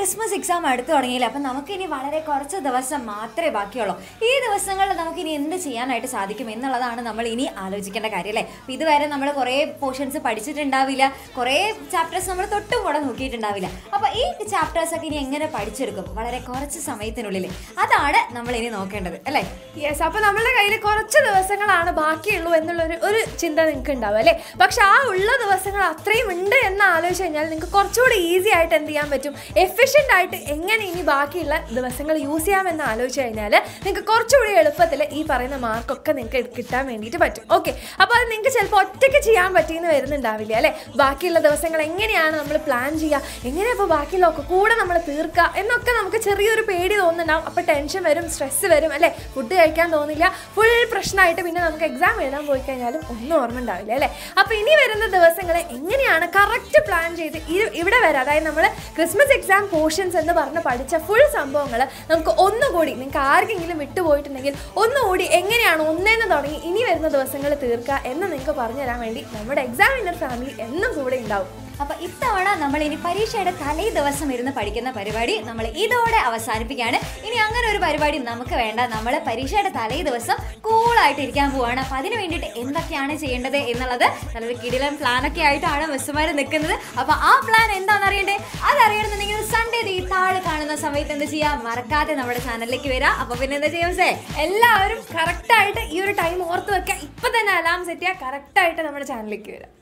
Christmas exam അടുത്ത് തുടങ്ങിയില്ല അപ്പം നമുക്കിനി വളരെ കുറച്ച് ദിവസം മാത്രമേ ബാക്കിയുള്ളൂ ഈ ദിവസങ്ങളിൽ നമുക്കിനി എന്ത് ചെയ്യാനായിട്ട് സാധിക്കും എന്നുള്ളതാണ് നമ്മൾ ഇനി ആലോചിക്കേണ്ട കാര്യം അല്ലേ അപ്പം ഇതുവരെ നമ്മൾ കുറേ പോർഷൻസ് പഠിച്ചിട്ടുണ്ടാവില്ല കുറേ ചാപ്റ്റേഴ്സ് നമ്മൾ തൊട്ടും കൂടെ നോക്കിയിട്ടുണ്ടാവില്ല അപ്പോൾ ഈ ചാപ്റ്റേഴ്സ് ഒക്കെ ഇനി എങ്ങനെ പഠിച്ചെടുക്കും വളരെ കുറച്ച് സമയത്തിനുള്ളിൽ അതാണ് നമ്മൾ ഇനി നോക്കേണ്ടത് അല്ലേ യെസ് അപ്പൊ നമ്മളുടെ കയ്യിൽ കുറച്ച് ദിവസങ്ങളാണ് ബാക്കിയുള്ളൂ എന്നുള്ളൊരു ഒരു ചിന്ത നിങ്ങൾക്ക് ഉണ്ടാവും അല്ലേ പക്ഷെ ആ ഉള്ള ദിവസങ്ങൾ അത്രയും ഉണ്ട് എന്ന് ആലോചിച്ച് കഴിഞ്ഞാൽ നിങ്ങൾക്ക് കുറച്ചുകൂടി ഈസി ആയിട്ട് എന്ത് ചെയ്യാൻ പറ്റും എഫിഷ്യൻ്റ് ആയിട്ട് എങ്ങനെ ഇനി ബാക്കിയുള്ള ദിവസങ്ങൾ യൂസ് ചെയ്യാമെന്ന് ആലോചിച്ച് കഴിഞ്ഞാൽ നിങ്ങൾക്ക് കുറച്ചുകൂടി എളുപ്പത്തിൽ ഈ പറയുന്ന മാർക്കൊക്കെ നിങ്ങൾക്ക് കിട്ടാൻ വേണ്ടിയിട്ട് പറ്റും ഓക്കെ അപ്പോൾ അത് നിങ്ങൾക്ക് ചിലപ്പോൾ ഒറ്റയ്ക്ക് ചെയ്യാൻ പറ്റിയെന്ന് വരുന്നുണ്ടാവില്ല അല്ലേ ബാക്കിയുള്ള ദിവസങ്ങൾ എങ്ങനെയാണ് നമ്മൾ പ്ലാൻ ചെയ്യുക എങ്ങനെയാണ് ഇപ്പോൾ ബാക്കിയുള്ള ഒക്കെ കൂടെ നമ്മൾ തീർക്കുക എന്നൊക്കെ നമുക്ക് ചെറിയൊരു പേടി തോന്നുന്നുണ്ടാവും അപ്പോൾ ടെൻഷൻ വരും സ്ട്രെസ് വരും അല്ലേ ഫുഡ് കഴിക്കാൻ തോന്നില്ല ഫുൾ പ്രശ്നമായിട്ട് പിന്നെ നമുക്ക് എക്സാം എഴുതാൻ പോയി കഴിഞ്ഞാലും ഒന്നും ഓർമ്മ ഉണ്ടാവില്ല അല്ലേ അപ്പോൾ ഇനി വരുന്ന ദിവസങ്ങൾ എങ്ങനെയാണ് കറക്റ്റ് പ്ലാൻ ചെയ്ത് ഇ- ഇവിടെ വരെ അതായത് നമ്മൾ ക്രിസ്മസ് എക്സാം പോർഷൻസ് എന്ന് പറഞ്ഞ് പഠിച്ച ഫുൾ സംഭവങ്ങൾ നമുക്ക് ഒന്നുകൂടി നിങ്ങൾക്ക് ആർക്കെങ്കിലും വിട്ടുപോയിട്ടുണ്ടെങ്കിൽ ഒന്നുകൂടി എങ്ങനെയാണ് ഒന്നേന്ന് തുടങ്ങി ഇനി വരുന്ന ദിവസങ്ങൾ തീർക്കുക എന്ന് നിങ്ങൾക്ക് പറഞ്ഞു തരാൻ വേണ്ടി നമ്മുടെ എക്സാമിനർ ഫാമിലി എന്നും കൂടെ ഉണ്ടാവും അപ്പൊ ഇത്തവണ നമ്മൾ ഇനി പരീക്ഷയുടെ തലേ ദിവസം ഇരുന്ന് പഠിക്കുന്ന പരിപാടി നമ്മൾ ഇതോടെ അവസാനിപ്പിക്കുകയാണ് ഇനി അങ്ങനെ ഒരു പരിപാടി നമുക്ക് വേണ്ട നമ്മൾ പരീക്ഷയുടെ തലേ ദിവസം കൂളായിട്ട് ഇരിക്കാൻ പോവാണ് അപ്പൊ അതിന് വേണ്ടിയിട്ട് എന്തൊക്കെയാണ് ചെയ്യേണ്ടത് എന്നുള്ളത് നല്ലൊരു കിടിലൻ പ്ലാൻ ഒക്കെ ആയിട്ടാണ് മിസ്സുമാർ നിൽക്കുന്നത് അപ്പൊ ആ പ്ലാൻ എന്താണെന്ന് അറിയണ്ടേ അതറിയണമെന്നുണ്ടെങ്കിൽ സൺഡേ ഈ താഴെ കാണുന്ന സമയത്ത് എന്ത് ചെയ്യാം മറക്കാതെ നമ്മുടെ ചാനലിലേക്ക് വരാം അപ്പൊ പിന്നെ എന്താ ചെയ്യാം സേ എല്ലാവരും കറക്റ്റായിട്ട് ഈ ഒരു ടൈം ഓർത്ത് വെക്കുക ഇപ്പൊ തന്നെ അലാം സെറ്റ് ചെയ്യുക കറക്റ്റായിട്ട് നമ്മുടെ ചാനലിലേക്ക് വരാം